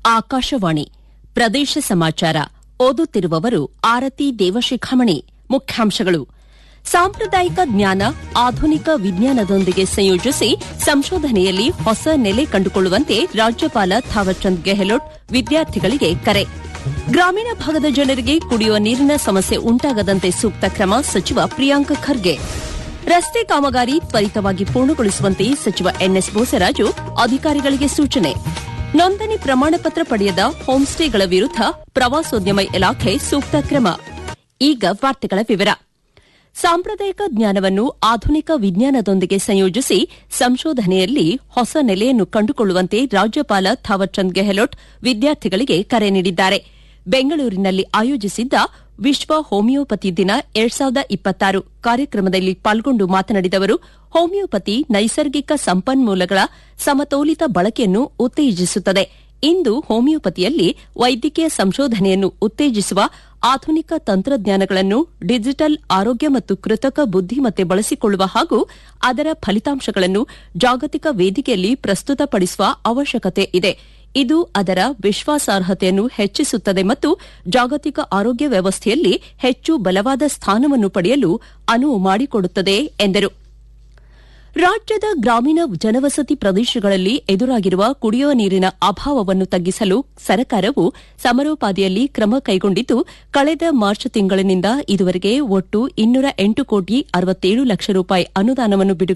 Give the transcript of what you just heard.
ಆಕಾಶವಾಣಿ ಪ್ರದೇಶ ಸಮಾಚಾರ ಓದುತ್ತಿರುವವರು ಆರತಿ ದೇವಶಿಖಾಮಣಿ ಮುಖ್ಯಾಂಶಗಳು ಸಾಂಪ್ರದಾಯಿಕ ಜ್ಞಾನ ಆಧುನಿಕ ವಿಜ್ಞಾನದೊಂದಿಗೆ ಸಂಯೋಜಿಸಿ ಸಂಶೋಧನೆಯಲ್ಲಿ ಹೊಸ ನೆಲೆ ಕಂಡುಕೊಳ್ಳುವಂತೆ ರಾಜ್ಯಪಾಲ ಥಾವರ್ಚಂದ್ ಗೆಹ್ಲೋಟ್ ವಿದ್ಯಾರ್ಥಿಗಳಿಗೆ ಕರೆ ಗ್ರಾಮೀಣ ಭಾಗದ ಜನರಿಗೆ ಕುಡಿಯುವ ನೀರಿನ ಸಮಸ್ಯೆ ಉಂಟಾಗದಂತೆ ಸೂಕ್ತ ಕ್ರಮ ಸಚಿವ ಪ್ರಿಯಾಂಕ್ ಖರ್ಗೆ ರಸ್ತೆ ಕಾಮಗಾರಿ ತ್ವರಿತವಾಗಿ ಪೂರ್ಣಗೊಳಿಸುವಂತೆ ಸಚಿವ ಎನ್ಎಸ್ ಬೋಸರಾಜು ಅಧಿಕಾರಿಗಳಿಗೆ ಸೂಚನೆ ನೋಂದಣಿ ಪ್ರಮಾಣಪತ್ರ ಪಡೆಯದ ಹೋಂಸ್ಟೇಗಳ ವಿರುದ್ದ ಪ್ರವಾಸೋದ್ಯಮ ಇಲಾಖೆ ಸೂಕ್ತ ಕ್ರಮ ಈಗ ವಾರ್ತೆಗಳ ವಿವರ ಸಾಂಪ್ರದಾಯಿಕ ಜ್ಞಾನವನ್ನು ಆಧುನಿಕ ವಿಜ್ಞಾನದೊಂದಿಗೆ ಸಂಯೋಜಿಸಿ ಸಂಶೋಧನೆಯಲ್ಲಿ ಹೊಸ ನೆಲೆಯನ್ನು ಕಂಡುಕೊಳ್ಳುವಂತೆ ರಾಜ್ಯಪಾಲ ಥಾವರ್ಚಂದ್ ಗೆಹ್ಲೋಟ್ ವಿದ್ಯಾರ್ಥಿಗಳಿಗೆ ಕರೆ ನೀಡಿದ್ದಾರೆ ಬೆಂಗಳೂರಿನಲ್ಲಿ ಆಯೋಜಿಸಿದ್ದ ವಿಶ್ವ ಹೋಮಿಯೋಪತಿ ದಿನ ಎರಡ್ ಸಾವಿರದ ಇಪ್ಪತ್ತಾರು ಕಾರ್ಯಕ್ರಮದಲ್ಲಿ ಪಾಲ್ಗೊಂಡು ಮಾತನಾಡಿದ ಅವರು ಹೋಮಿಯೋಪತಿ ನೈಸರ್ಗಿಕ ಸಂಪನ್ಮೂಲಗಳ ಸಮತೋಲಿತ ಬಳಕೆಯನ್ನು ಉತ್ತೇಜಿಸುತ್ತದೆ ಇಂದು ಹೋಮಿಯೋಪತಿಯಲ್ಲಿ ವೈದ್ಯಕೀಯ ಸಂಶೋಧನೆಯನ್ನು ಉತ್ತೇಜಿಸುವ ಆಧುನಿಕ ತಂತ್ರಜ್ಞಾನಗಳನ್ನು ಡಿಜಿಟಲ್ ಆರೋಗ್ಯ ಮತ್ತು ಕೃತಕ ಬುದ್ದಿಮತ್ತೆ ಬಳಸಿಕೊಳ್ಳುವ ಹಾಗೂ ಅದರ ಫಲಿತಾಂಶಗಳನ್ನು ಜಾಗತಿಕ ವೇದಿಕೆಯಲ್ಲಿ ಪ್ರಸ್ತುತಪಡಿಸುವ ಅವಶ್ಯಕತೆ ಇದೆ ಇದು ಅದರ ವಿಶ್ವಾಸಾರ್ಹತೆಯನ್ನು ಹೆಚ್ಚಿಸುತ್ತದೆ ಮತ್ತು ಜಾಗತಿಕ ಆರೋಗ್ಯ ವ್ಯವಸ್ಥೆಯಲ್ಲಿ ಹೆಚ್ಚು ಬಲವಾದ ಸ್ಥಾನವನ್ನು ಪಡೆಯಲು ಅನುವು ಮಾಡಿಕೊಡುತ್ತದೆ ಎಂದರು ರಾಜ್ಯದ ಗ್ರಾಮೀಣ ಜನವಸತಿ ಪ್ರದೇಶಗಳಲ್ಲಿ ಎದುರಾಗಿರುವ ಕುಡಿಯುವ ನೀರಿನ ಅಭಾವವನ್ನು ತಗ್ಗಿಸಲು ಸರ್ಕಾರವು ಸಮರೋಪಾದಿಯಲ್ಲಿ ಕ್ರಮ ಕೈಗೊಂಡಿದ್ದು ಕಳೆದ ಮಾರ್ಚ್ ತಿಂಗಳಿನಿಂದ ಇದುವರೆಗೆ ಒಟ್ಟು ಇನ್ನೂರ ಎಂಟು ಕೋಟಿ ಅರವತ್ತೇಳು ಲಕ್ಷ ರೂಪಾಯಿ ಅನುದಾನವನ್ನು ಬಿಡುಗಡೆ